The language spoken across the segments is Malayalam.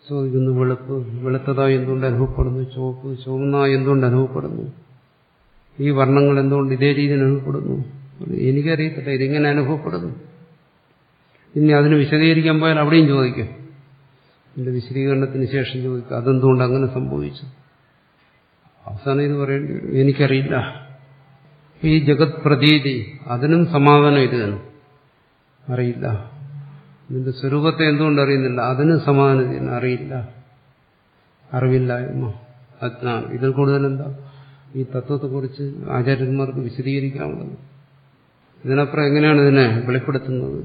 ചോദിക്കുന്നു വെളുപ്പ് വെളുത്തതായി എന്തുകൊണ്ട് അനുഭവപ്പെടുന്നു ചുവപ്പ് ചുവന്നായി എന്തുകൊണ്ട് അനുഭവപ്പെടുന്നു ഈ വർണ്ണങ്ങൾ എന്തുകൊണ്ട് ഇതേ രീതിയിൽ അനുഭവപ്പെടുന്നു എനിക്കറിയത്തില്ല ഇതിങ്ങനെ അനുഭവപ്പെടുന്നു ഇനി അതിന് വിശദീകരിക്കാൻ പോയാൽ അവിടെയും ചോദിക്കും എന്റെ വിശദീകരണത്തിന് ശേഷം ചോദിക്കും അതെന്തുകൊണ്ട് അങ്ങനെ സംഭവിച്ചു അവസാനം ഇത് പറയേണ്ടി വരും എനിക്കറിയില്ല ഈ ജഗത് പ്രതീതി അതിനും സമാധാനം ഇത് തന്നെ അറിയില്ല നിന്റെ സ്വരൂപത്തെ എന്തുകൊണ്ട് അറിയുന്നില്ല അതിന് സമാധാനം ചെയ്യുന്നു അറിയില്ല അറിവില്ലായ്മ അജ്ഞാനം ഇതിൽ കൂടുതൽ എന്താ ഈ തത്വത്തെക്കുറിച്ച് ആചാര്യന്മാർക്ക് വിശദീകരിക്കാനുള്ളത് ഇതിനപ്പുറം എങ്ങനെയാണ് ഇതിനെ വെളിപ്പെടുത്തുന്നത്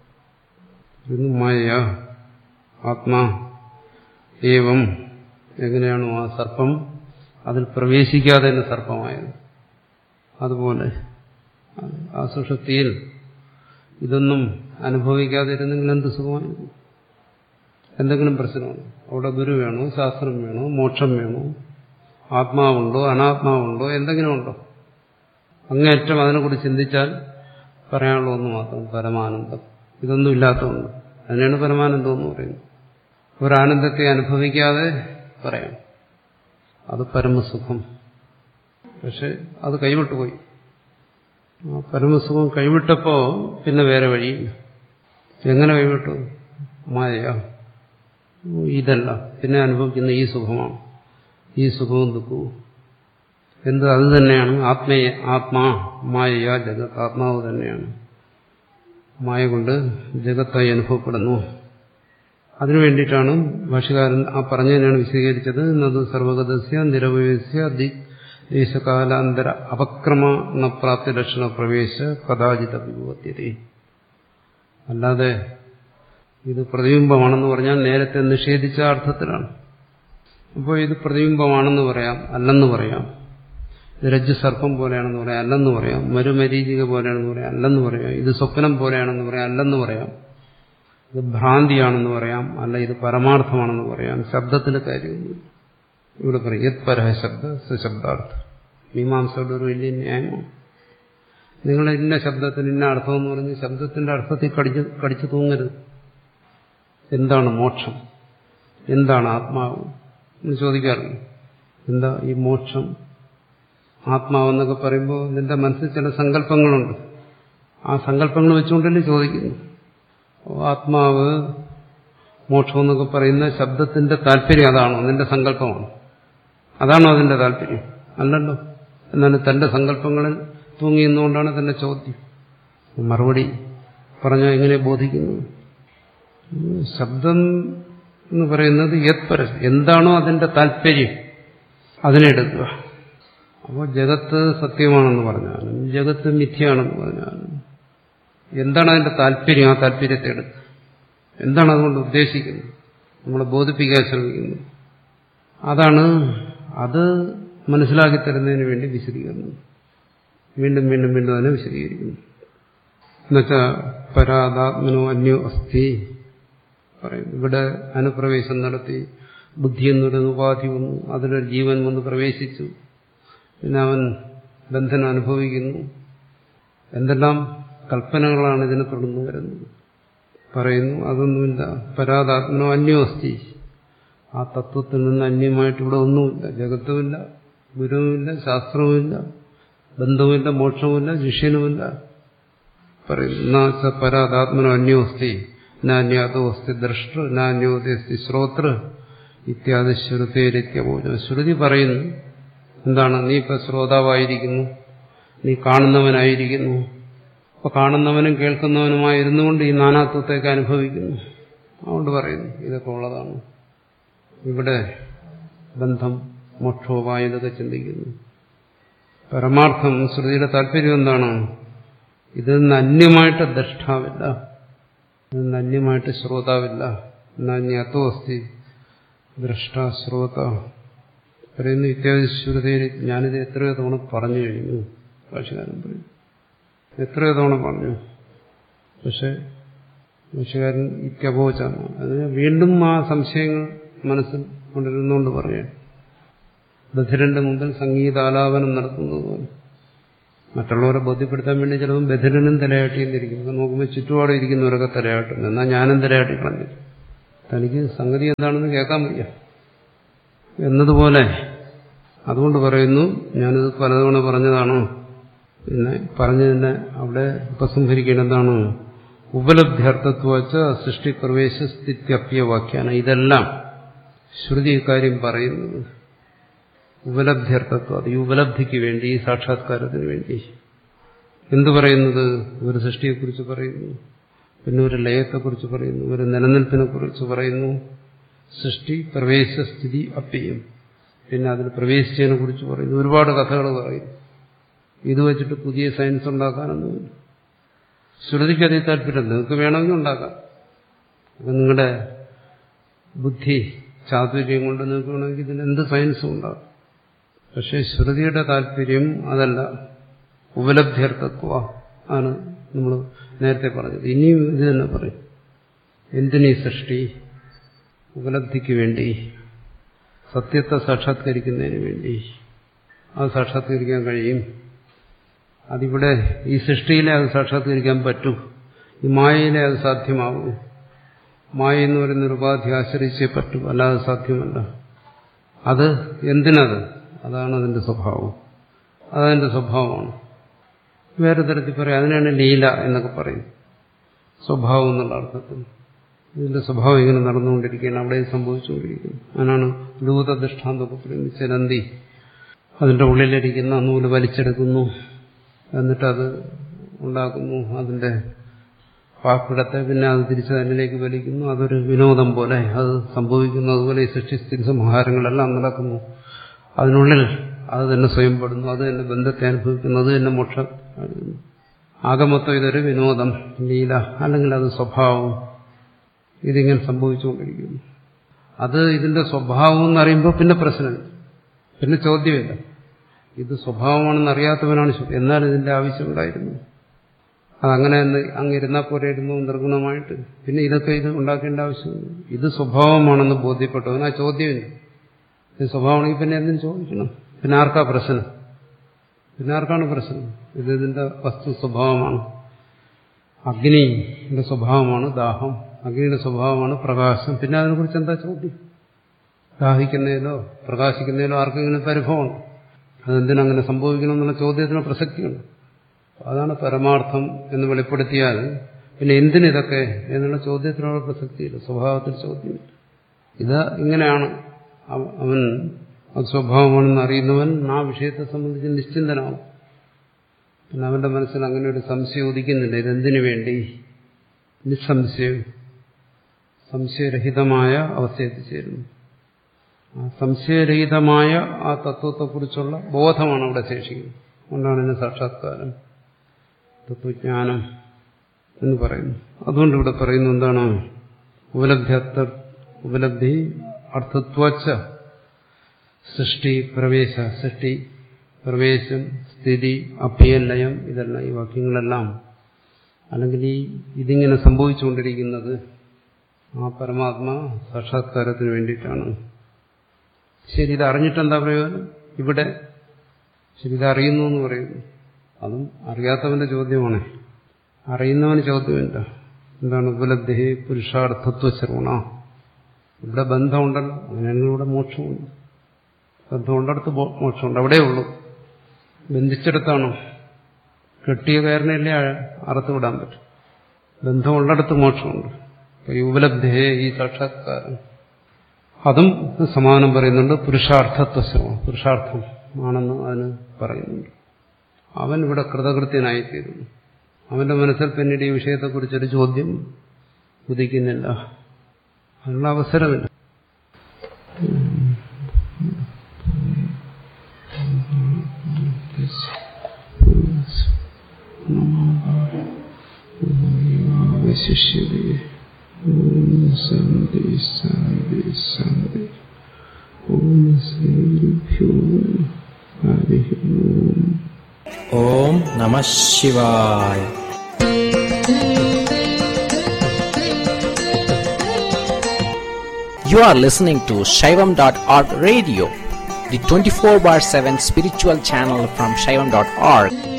ഇത് മായ ആത്മാ ഏവം എങ്ങനെയാണോ ആ സർപ്പം അതിൽ പ്രവേശിക്കാതെ തന്നെ സർപ്പമായത് അതുപോലെ ആ സുഷുപ്തിയിൽ ഇതൊന്നും അനുഭവിക്കാതിരുന്നെങ്കിൽ എന്ത് സുഖമായിരുന്നു എന്തെങ്കിലും പ്രശ്നമുണ്ടോ അവിടെ ഗുരു വേണോ ശാസ്ത്രം വേണോ മോക്ഷം വേണോ ആത്മാവുണ്ടോ അനാത്മാവുണ്ടോ എന്തെങ്കിലും ഉണ്ടോ അങ്ങേറ്റം അതിനെക്കുറിച്ച് ചിന്തിച്ചാൽ പറയാനുള്ള ഒന്ന് മാത്രം പരമാനന്ദം ഇതൊന്നും ഇല്ലാത്തതുകൊണ്ട് അതിനാണ് പരമാനന്ദം എന്ന് പറയുന്നത് ഒരാനന്ദത്തെ അനുഭവിക്കാതെ പറയാം അത് പരമസുഖം പക്ഷെ അത് കൈവിട്ടുപോയി ആ പരമസുഖം കൈവിട്ടപ്പോ പിന്നെ വേറെ വഴിയില്ല എങ്ങനെ കൈവിട്ടു മായ ഇതല്ല പിന്നെ അനുഭവിക്കുന്ന ഈ സുഖമാണ് ഈ സുഖവും ദുഃഖവും എന്ത് അത് തന്നെയാണ് ആത്മീയ ആത്മാ മായ ജഗത് ആത്മാവ് തന്നെയാണ് മായ കൊണ്ട് ജഗത്തായി അനുഭവപ്പെടുന്നു അതിനു വേണ്ടിയിട്ടാണ് ഭാഷകാരൻ ആ പറഞ്ഞതിനാണ് വിശദീകരിച്ചത് എന്നത് സർവഗതസ്യ നിരവയസ്യ ദേശകാലാന്തര അപക്രമണ പ്രാപ്തി ലക്ഷണ പ്രവേശ കഥാചിത വിഭവത്യത അല്ലാതെ ഇത് പ്രതിബിംബമാണെന്ന് പറഞ്ഞാൽ നേരത്തെ നിഷേധിച്ച അർത്ഥത്തിലാണ് അപ്പോൾ ഇത് പ്രതിബിംബമാണെന്ന് പറയാം അല്ലെന്ന് പറയാം ഇത് രജ്ജു സർപ്പം പോലെയാണെന്ന് പറയാം അല്ലെന്ന് പറയാം മരുമരീചിക പോലെയാണെന്ന് പറയാം അല്ലെന്ന് പറയാം ഇത് സ്വപ്നം പോലെയാണെന്ന് പറയാം അല്ലെന്ന് പറയാം ഇത് ഭ്രാന്തിയാണെന്ന് പറയാം അല്ല ഇത് പരമാർത്ഥമാണെന്ന് പറയാം ശബ്ദത്തിന്റെ കാര്യമൊന്നും ഇവിടെ പറയും യത് പരഹ ശബ്ദ സുശബ്ദാർത്ഥം മീമാംസയുടെ ഒരു വലിയ ന്യായമാണ് നിങ്ങൾ ഇന്ന ശബ്ദത്തിന് ഇന്ന അർത്ഥം എന്ന് പറഞ്ഞ് ശബ്ദത്തിന്റെ അർത്ഥത്തിൽ കടിച്ചു കടിച്ചു തൂങ്ങരുത് എന്താണ് മോക്ഷം എന്താണ് ആത്മാവ് എന്ന് ചോദിക്കാറുണ്ട് എന്താ ഈ മോക്ഷം ആത്മാവെന്നൊക്കെ പറയുമ്പോൾ നിന്റെ മനസ്സിൽ ചില സങ്കല്പങ്ങളുണ്ട് ആ സങ്കല്പങ്ങൾ വെച്ചുകൊണ്ടല്ലേ ചോദിക്കുന്നു ആത്മാവ് മോക്ഷം എന്നൊക്കെ പറയുന്ന ശബ്ദത്തിന്റെ താല്പര്യം അതാണോ നിന്റെ സങ്കല്പമാണോ അതാണോ അതിന്റെ താല്പര്യം അല്ലല്ലോ എന്നാലും തന്റെ സങ്കല്പങ്ങളിൽ തൂങ്ങിയെന്നുകൊണ്ടാണ് തന്റെ ചോദ്യം മറുപടി പറഞ്ഞാൽ എങ്ങനെ ബോധിക്കുന്നു ശബ്ദം എന്ന് പറയുന്നത് യത്പര എന്താണോ അതിന്റെ താല്പര്യം അതിനെടുക്കുക അപ്പോൾ ജഗത്ത് സത്യമാണെന്ന് പറഞ്ഞാലും ജഗത്ത് മിഥ്യയാണെന്ന് പറഞ്ഞാലും എന്താണ് അതിന്റെ താല്പര്യം ആ താല്പര്യത്തെ എടുക്കുക എന്താണ് അതുകൊണ്ട് ഉദ്ദേശിക്കുന്നത് നമ്മളെ ബോധിപ്പിക്കാൻ ശ്രമിക്കുന്നത് അതാണ് അത് മനസ്സിലാക്കി തരുന്നതിന് വേണ്ടി വിശദീകരണം വീണ്ടും വീണ്ടും വീണ്ടും അതിനെ വിശദീകരിക്കുന്നു എന്നുവെച്ചാൽ പരാതാത്മനോ അന്യോ അസ്ഥി പറയും ഇവിടെ അനുപ്രവേശം നടത്തി ബുദ്ധി എന്നൊരു ഉപാധി വന്നു അതിലൊരു ജീവൻ വന്ന് പ്രവേശിച്ചു പിന്നെ അവൻ ബന്ധനം അനുഭവിക്കുന്നു എന്തെല്ലാം കൽപ്പനകളാണ് ഇതിനെ തുടർന്ന് വരുന്നത് പറയുന്നു അതൊന്നുമില്ല പരാതാത്മനോ അന്യോ അസ്ഥി ആ തത്വത്തിൽ നിന്ന് അന്യമായിട്ട് ഇവിടെ ഒന്നുമില്ല ജഗത്തുമില്ല ഗുരുവുമില്ല ശാസ്ത്രവുമില്ല ബന്ധവുമില്ല മോക്ഷവുമില്ല ശിഷ്യനുമില്ല പറയുന്നു പരാതാത്മനോ അന്യോ അസ്ഥി നാന്യാതോ അസ്ഥി ദ്രഷ്ടൃ നാന്യോതി അസ്ഥി ശ്രോതൃ ഇത്യാദി ശ്രുതേരിത്യബോധം ശ്രുതി പറയുന്നു എന്താണ് നീ ഇപ്പൊ ശ്രോതാവായിരിക്കുന്നു നീ കാണുന്നവനായിരിക്കുന്നു അപ്പൊ കാണുന്നവനും കേൾക്കുന്നവനുമായിരുന്നു കൊണ്ട് ഈ നാനാത്വത്തേക്ക് അനുഭവിക്കുന്നു അതുകൊണ്ട് പറയുന്നു ഇതൊക്കെ ഉള്ളതാണ് ഇവിടെ ബന്ധം മോക്ഷോപായ ഇതൊക്കെ ചിന്തിക്കുന്നു പരമാർത്ഥം ശ്രുതിയുടെ താല്പര്യം എന്താണ് ഇതിൽ നിന്ന് അന്യമായിട്ട് ദ്രഷ്ടാവില്ല ഇതിൽ നിന്ന് അന്യമായിട്ട് ശ്രോതാവില്ല നാന്യത്തോ അസ്ഥി ദ്രഷ്ട ശ്രോത പറയുന്നു ഇത്യാദി ശ്രുതിയിൽ ഞാനിത് എത്രയോ തവണ പറഞ്ഞു കഴിഞ്ഞു ഭാഷകാരൻ പറയും എത്രയോ തവണ പറഞ്ഞു പക്ഷെ ഭാഷകാരൻ ഇത്യബോചാണ് അതിന് വീണ്ടും ആ സംശയങ്ങൾ മനസ്സിൽ കൊണ്ടിരുന്നുകൊണ്ട് പറയാം ബധിരന്റെ മുമ്പിൽ സംഗീതാലാപനം നടത്തുന്നത് പോലെ മറ്റുള്ളവരെ ബോധ്യപ്പെടുത്താൻ വേണ്ടി ചിലപ്പോൾ ബധിരനും തലയാട്ടിയെന്നിരിക്കും നോക്കുമ്പോൾ ചുറ്റുപാടും ഇരിക്കുന്നവരൊക്കെ തലയാട്ടുന്നു എന്നാൽ ഞാനും തലയാട്ടി കളഞ്ഞു തനിക്ക് സംഗതി എന്താണെന്ന് കേൾക്കാൻ വയ്യ എന്നതുപോലെ അതുകൊണ്ട് പറയുന്നു ഞാനിത് പലതവണ പറഞ്ഞതാണ് പിന്നെ പറഞ്ഞതിനെ അവിടെ ഉപസംഹരിക്കേണ്ട എന്താണ് ഉപലബ്ധ്യർത്ഥത്വച്ച സൃഷ്ടിപ്രവേശ സ്ഥിത്യപ്യ വാക്യാന ഇതെല്ലാം ശ്രുതി ഇക്കാര്യം പറയുന്നത് ഉപലബ്ധ്യർത്ഥത്വം അത് ഈ ഉപലബ്ധിക്ക് വേണ്ടി ഈ സാക്ഷാത്കാരത്തിന് വേണ്ടി എന്തു പറയുന്നത് ഒരു സൃഷ്ടിയെക്കുറിച്ച് പറയുന്നു പിന്നെ ഒരു ലയത്തെക്കുറിച്ച് പറയുന്നു ഒരു നിലനിൽപ്പിനെ കുറിച്ച് പറയുന്നു സൃഷ്ടി പ്രവേശസ്ഥിതി അപ്യം പിന്നെ അതിൽ പ്രവേശിച്ചതിനെ കുറിച്ച് പറയുന്നു ഒരുപാട് കഥകൾ പറയുന്നു ഇത് വെച്ചിട്ട് പുതിയ സയൻസ് ഉണ്ടാക്കാനൊന്നുമില്ല ശ്രുതിക്ക് അതേ താല്പര്യമില്ല നിങ്ങൾക്ക് വേണമെങ്കിൽ ഉണ്ടാക്കാം അപ്പം നിങ്ങളുടെ ബുദ്ധി ചാതുര്യം കൊണ്ട് നിങ്ങൾക്ക് വേണമെങ്കിൽ ഇതിന് എന്ത് സയൻസും ഉണ്ടാകും പക്ഷെ ശ്രുതിയുടെ താല്പര്യം അതല്ല ഉപലബ്ധ്യർത്ഥത്വ ആണ് നമ്മൾ നേരത്തെ പറഞ്ഞത് ഇനിയും ഇത് തന്നെ പറയും എന്തിനീ സൃഷ്ടി ഉപലബ്ധിക്ക് വേണ്ടി സത്യത്തെ സാക്ഷാത്കരിക്കുന്നതിന് വേണ്ടി അത് സാക്ഷാത്കരിക്കാൻ കഴിയും അതിവിടെ ഈ സൃഷ്ടിയിലെ അത് സാക്ഷാത്കരിക്കാൻ പറ്റൂ ഈ മായയിലെ അത് സാധ്യമാകൂ മായ എന്ന് പറയുന്ന ഒരു ഉപാധി ആശ്രയിച്ചേ പറ്റൂ അല്ലാതെ സാധ്യമല്ല അത് എന്തിനത് അതാണ് അതിന്റെ സ്വഭാവം അതതിന്റെ സ്വഭാവമാണ് വേറെ തരത്തിൽ പറയാം അതിനാണ് ലീല എന്നൊക്കെ പറയും സ്വഭാവം എന്നുള്ള അർത്ഥത്തിൽ ഇതിന്റെ സ്വഭാവം ഇങ്ങനെ നടന്നുകൊണ്ടിരിക്കുകയാണ് അവിടെ സംഭവിച്ചുകൊണ്ടിരിക്കുന്നു അതിനാണ് ലൂത ദൃഷ്ടാന്തൊക്കെ പറയുന്നത് ചിലന്തി അതിന്റെ ഉള്ളിലിരിക്കുന്ന നൂല് വലിച്ചെടുക്കുന്നു എന്നിട്ടത് ഉണ്ടാക്കുന്നു അതിന്റെ പാപ്പിടത്തെ പിന്നെ അത് തിരിച്ച് തന്നിലേക്ക് വലിക്കുന്നു അതൊരു വിനോദം പോലെ അത് സംഭവിക്കുന്നു അതുപോലെ ഈ സൃഷ്ടിസ്ഥിതി സംഹാരങ്ങളെല്ലാം നടക്കുന്നു അതിനുള്ളിൽ അത് തന്നെ സ്വയംപ്പെടുന്നു അത് തന്നെ ബന്ധത്തെ അനുഭവിക്കുന്നു അത് തന്നെ മോക്ഷം ആകെ മൊത്തം ഇതൊരു വിനോദം ലീല അല്ലെങ്കിൽ അത് സ്വഭാവം ഇതിങ്ങനെ സംഭവിച്ചുകൊണ്ടിരിക്കുന്നു അത് ഇതിന്റെ സ്വഭാവം എന്നറിയുമ്പോൾ പിന്നെ പ്രശ്നമില്ല പിന്നെ ചോദ്യമില്ല ഇത് സ്വഭാവമാണെന്ന് അറിയാത്തവനാണ് എന്നാൽ ഇതിന്റെ ആവശ്യമുണ്ടായിരുന്നു അതങ്ങനെ അങ്ങിരുന്നാൽ പോരായിരുന്നു നിർഗുണമായിട്ട് പിന്നെ ഇതൊക്കെ ഇത് ഉണ്ടാക്കേണ്ട ആവശ്യമില്ല ഇത് സ്വഭാവമാണെന്ന് ബോധ്യപ്പെട്ടവൻ ആ ചോദ്യമില്ല ഇത് സ്വഭാവമാണെങ്കിൽ പിന്നെ എന്തും ചോദിക്കണം പിന്നെ ആർക്കാ പ്രശ്നം പിന്നെ ആർക്കാണ് പ്രശ്നം ഇത് ഇതിന്റെ വസ്തു സ്വഭാവമാണ് അഗ്നിയുടെ സ്വഭാവമാണ് ദാഹം അഗ്നിയുടെ സ്വഭാവമാണ് പ്രകാശം പിന്നെ അതിനെക്കുറിച്ച് എന്താ ചോദ്യം ദാഹിക്കുന്നതിലോ പ്രകാശിക്കുന്നതിലോ ആർക്കെങ്കിലും പരിഭവമുണ്ട് അതെന്തിനങ്ങനെ സംഭവിക്കണം എന്നുള്ള ചോദ്യത്തിന് പ്രസക്തിയുണ്ട് അതാണ് പരമാർത്ഥം എന്ന് വെളിപ്പെടുത്തിയാൽ പിന്നെ എന്തിനിതൊക്കെ എന്നുള്ള ചോദ്യത്തിനുള്ള പ്രസക്തിയില്ല സ്വഭാവത്തിൽ ചോദ്യമില്ല ഇത് ഇങ്ങനെയാണ് അവൻ അത് സ്വഭാവമാണെന്ന് അറിയുന്നവൻ ആ വിഷയത്തെ സംബന്ധിച്ച് നിശ്ചിന്തനാവും പിന്നെ അവന്റെ മനസ്സിൽ അങ്ങനെ ഒരു സംശയം ഉദിക്കുന്നില്ല ഇതെന്തിനു വേണ്ടി നിസ്സംശയം സംശയരഹിതമായ അവസ്ഥയെത്തിച്ചേരുന്നു ആ സംശയരഹിതമായ ആ തത്വത്തെക്കുറിച്ചുള്ള ബോധമാണ് അവിടെ ശേഷിക്കുന്നത് അതുകൊണ്ടാണ് ഇതിന് സാക്ഷാത്കാരം തത്വജ്ഞാനം എന്ന് പറയുന്നു അതുകൊണ്ട് ഇവിടെ പറയുന്നു എന്താണ് ഉപലബ്ധി ഉപലബ്ധി അർത്ഥത്വച്ച സൃഷ്ടി പ്രവേശ സൃഷ്ടി പ്രവേശം സ്ഥിതി അഭ്യലയം ഇതെല്ലാം ഈ വാക്യങ്ങളെല്ലാം അല്ലെങ്കിൽ ഈ ഇതിങ്ങനെ സംഭവിച്ചുകൊണ്ടിരിക്കുന്നത് ആ പരമാത്മ സാക്ഷാത്കാരത്തിന് വേണ്ടിയിട്ടാണ് ശരി ഇത് അറിഞ്ഞിട്ടെന്താ പ്രയോജനം ഇവിടെ ശരി ഇത് അറിയുന്നു എന്ന് പറയുന്നു അതും അറിയാത്തവന്റെ ചോദ്യമാണ് അറിയുന്നവന് ചോദ്യമില്ല എന്താണ് ഉപലബ്ധി പുരുഷാർത്ഥത്വ ശ്രവണ ഇവിടെ ബന്ധമുണ്ടല്ലോ അങ്ങനെയാണെങ്കിൽ ഇവിടെ മോക്ഷമുണ്ട് ബന്ധമുണ്ടടുത്ത് മോക്ഷമുണ്ട് അവിടെ ഉള്ളൂ ബന്ധിച്ചെടുത്താണോ കെട്ടിയ കയറിനല്ലേ അറുത്ത് വിടാൻ പറ്റും ബന്ധമുള്ളിടത്ത് മോക്ഷമുണ്ട് അപ്പൊ ഈ ഉപലബ്ധിയെ ഈ സാക്ഷാത്കാരം അതും സമാനം പറയുന്നുണ്ട് പുരുഷാർത്ഥത്വ ശ്രമം പുരുഷാർത്ഥം ആണെന്ന് അതിന് പറയുന്നുണ്ട് അവൻ ഇവിടെ കൃതകൃത്യനായിത്തീരുന്നു അവന്റെ മനസ്സിൽ പിന്നീട് ഈ വിഷയത്തെക്കുറിച്ചൊരു ചോദ്യം ഉദിക്കുന്നില്ല അതിനുള്ള അവസരമില്ല ശിഷ്യതേ ഓം ശാന്തി ശാന്തി ശാന്തി ഓം ശ്രീഭ്യോ ഹരി ഓം ഓം നമ ശിവായ You are listening to Shaivam.org radio, the 24 bar 7 spiritual channel from Shaivam.org.